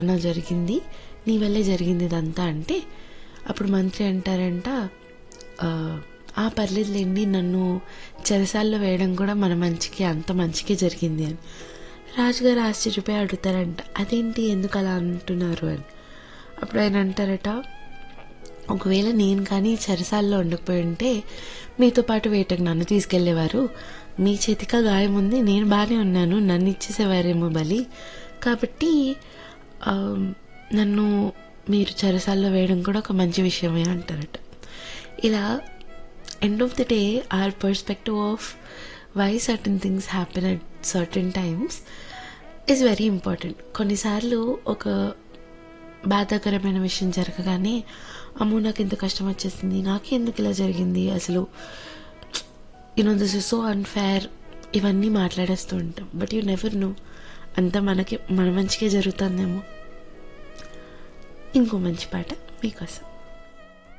నా జరిగింది నీ వల్లే జరిగింది ఇదంతా అంటే అప్పుడు మంత్రి అంటారంట "ఆ, ఆ పర్లేదులేండి నన్ను చెరసాల్లో వేయడం కూడా మన మంచికి అంత మంచికి జరిగింది అని రాజుగారు ఆశ్చర్యపోయి అడుగుతారంట అదేంటి ఎందుకు అలా అంటున్నారు అని అప్పుడు ఆయన అంటారట ఒకవేళ నేను కానీ చెరసాల్లో ఉండకపోయి ఉంటే మీతో పాటు వేటకు నన్ను తీసుకెళ్లేవారు మీ చేతిక గాయం ఉంది నేను బాగానే ఉన్నాను నన్ను ఇచ్చేసేవారేమో బలి కాబట్టి ఆ, నన్ను మీరు చెరసాల్లో వేయడం కూడా ఒక మంచి విషయమే అంటారట ఇలా end of the day our perspective of why certain things happen at certain times is very important కొన్నిసార్లు ఒక బాధాకరమైన విషయం జరగగానే అమ్మో నాకు ఇంత కష్టం వచ్చేసింది నాకే ఎందుకు ఇలా జరిగింది అసలు you know this is so unfair ఇవన్నీ మాట్లాడేస్తూ ఉంటాం బట్ యూ నెవర్ నో అంతా మనకి మన మంచిగా జరుగుతుందేమో ఇంకో మంచి పాట మీకోసం